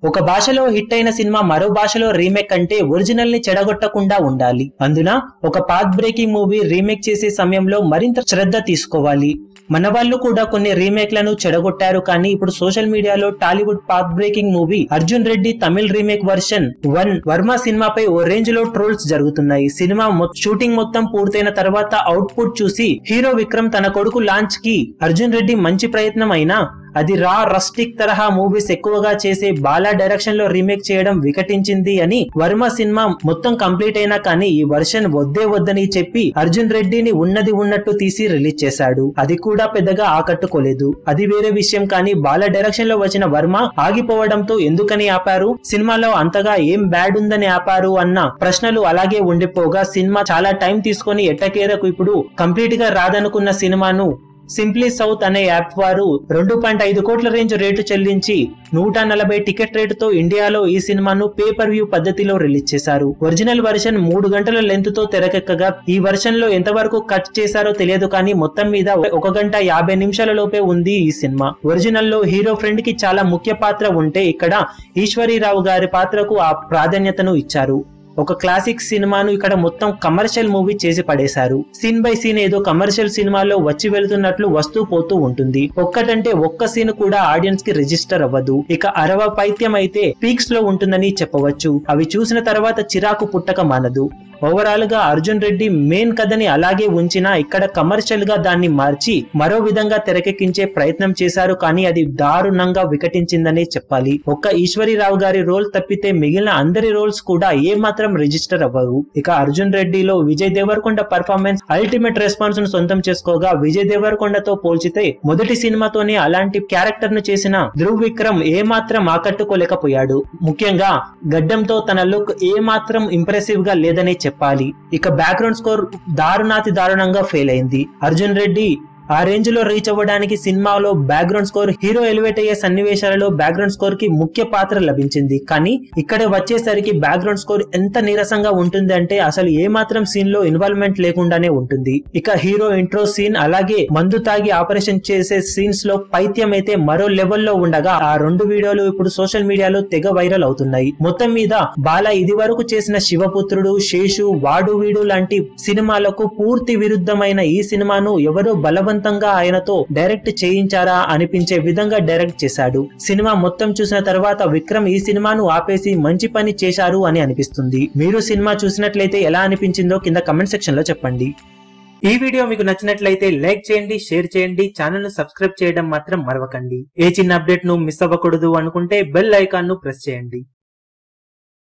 ఒక భాషలో హిట్ అయిన సినిమా మరో భాషలో రీమేక్ అంటే ఒరిజినల్ ని చెడగొట్టకుండా ఉండాలి అందున ఒక పాత్ బ్రేకింగ్ మూవీ రీమేక్ చేసే సమయంలో మరింత శ్రద్ధ తీసుకోవాలి మన వాళ్ళు కూడా కొన్ని రీమేక్లను చెడగొట్టారు కానీ ఇప్పుడు సోషల్ మీడియాలో Tollywood path breaking movie Arjun Reddy Tamil remake version వన్ వర్మ సినిమాపై ఓ రేంజ్ లో ట్రోల్స్ జరుగుతున్నాయి సినిమా మొ- షూటింగ్ మొత్తం పూర్తయిన తర్వాత అవుట్పుట్ చూసి హీరో విక్రమ్ తన కొడుకు లాంచ్ కి అర్జున్ రెడ్డి మంచి ప్రయత్నం అయినా అది రా రస్టిక్ తరహా మూవీస్ ఎక్కువగా చేసే బాలా డైరెక్షన్ లో రీమేక్ చేయడం వికటించింది అని వర్మ సినిమా మొత్తం కంప్లీట్ అయినా కానీ ఈ వర్షన్ వద్దే వద్దని చెప్పి అర్జున్ రెడ్డిని ఉన్నది ఉన్నట్టు తీసి రిలీజ్ చేశాడు అది కూడా పెద్దగా ఆకట్టుకోలేదు అది వేరే విషయం కానీ బాల డైరెక్షన్ లో వచ్చిన వర్మ ఆగిపోవడంతో ఎందుకని ఆపారు సినిమాలో అంతగా ఏం బ్యాడ్ ఉందని ఆపారు అన్న ప్రశ్నలు అలాగే ఉండిపోగా సినిమా చాలా టైం తీసుకొని ఎట్టకేరకు ఇప్పుడు కంప్లీట్ గా రాదనుకున్న సినిమాను సింప్లీ సౌత్ అనే యాప్ వారు రెండు పాయింట్ ఐదు కోట్ల రేంజ్ రేటు చెల్లించి నూట నలభై టికెట్ రేటుతో ఇండియాలో ఈ సినిమాను పేపర్ వ్యూ పద్ధతిలో రిలీజ్ చేశారు ఒరిజినల్ వర్షన్ మూడు గంటల లెంత్ తో తెరకెక్కగా ఈ వర్షన్ లో ఎంతవరకు కట్ చేశారో తెలియదు కానీ మొత్తం మీద ఒక గంట యాభై నిమిషాల లోపే ఉంది ఈ సినిమా ఒరిజినల్ లో హీరో ఫ్రెండ్ కి చాలా ముఖ్య పాత్ర ఉంటే ఇక్కడ ఈశ్వరీరావు గారి పాత్రకు ఆ ప్రాధాన్యతను ఇచ్చారు ఒక క్లాసిక్ సినిమాను ఇక్కడ మొత్తం కమర్షియల్ మూవీ చేసి పడేశారు సీన్ బై సీన్ ఏదో కమర్షియల్ సినిమాలో వచ్చి వెళ్తున్నట్లు వస్తూ పోతూ ఉంటుంది ఒక్కటంటే ఒక్క సీన్ కూడా ఆడియన్స్ కి రిజిస్టర్ అవ్వదు ఇక అరవ పైత్యం అయితే పీక్స్ లో ఉంటుందని చెప్పవచ్చు అవి చూసిన తర్వాత చిరాకు పుట్టక మానదు ఓవరాల్ గా అర్జున్ రెడ్డి మెయిన్ కథని అలాగే ఉంచినా ఇక్కడ కమర్షియల్ గా దాన్ని మార్చి మరో విధంగా తెరకెక్కించే ప్రయత్నం చేశారు కానీ అది దారుణంగా వికటించిందనే చెప్పాలి ఒక్క ఈశ్వరీరావు గారి రోల్ తప్పితే మిగిలిన అందరి రోల్స్ కూడా ఏ మాత్రం రిజిస్టర్ అవ్వవు ఇక అర్జున్ రెడ్డిలో Vijay Deverakonda performance ultimate response ను సొంతం చేసుకోగా విజయ్ దేవరకొండతో పోల్చితే మొదటి సినిమాతోనే అలాంటి క్యారెక్టర్ ను చేసిన ధ్రువ్ విక్రమ్ ఏ మాత్రం ఆకట్టుకోలేకపోయాడు ముఖ్యంగా గడ్డంతో తన లుక్ ఏ మాత్రం ఇంప్రెసివ్ గా లేదనే చెప్పాలి ఇక బ్యాక్గ్రౌండ్ స్కోర్ దారుణాతి దారుణంగా ఫెయిల్ అయింది అర్జున్ రెడ్డి ఆ రేంజ్ లో రీచ్ అవ్వడానికి సినిమాలో బ్యాక్గ్రౌండ్ స్కోర్ హీరో ఎలివేట్ అయ్యే సన్నివేశాలలో బ్యాక్గ్రౌండ్ స్కోర్ కి ముఖ్య పాత్ర లభించింది కానీ ఇక్కడ వచ్చేసరికి బ్యాక్గ్రౌండ్ స్కోర్ ఎంత నీరసంగా ఉంటుంది అంటే అసలు ఏ మాత్రం సీన్ లో ఇన్వాల్వ్మెంట్ లేకుండానే ఉంటుంది ఇక హీరో ఇంట్రో సీన్ అలాగే మందు తాగి ఆపరేషన్ చేసే సీన్స్ లో పైత్యం అయితే మరో లెవెల్లో ఉండగా ఆ రెండు వీడియోలు ఇప్పుడు సోషల్ మీడియాలో తెగ వైరల్ అవుతున్నాయి మొత్తం మీద బాల ఇది వరకు చేసిన శివపుత్రుడు శేషు వాడు వీడు లాంటి సినిమాలకు పూర్తి విరుద్ధమైన ఈ సినిమాను ఎవరో బలవంతంగా ఆయనతో డైరెక్ట్ చేయించారా అనిపించే విధంగా డైరెక్ట్ చేశాడు సినిమా మొత్తం చూసిన తర్వాత విక్రమ్ ఈ సినిమాను ఆపేసి మంచి పని చేశారు అని అనిపిస్తుంది మీరు సినిమా చూసినట్లయితే ఎలా అనిపించిందో కింద కమెంట్ సెక్షన్ లో చెప్పండి ఈ వీడియో మీకు నచ్చినట్లయితే లైక్ చేయండి షేర్ చేయండి ఛానల్ ను సబ్స్క్రైబ్ చేయడం మాత్రం మరవకండి ఏ చిన్న అప్డేట్ ను మిస్ అవ్వకూడదు అనుకుంటే బెల్ ఐకాన్ ను ప్రెస్ చేయండి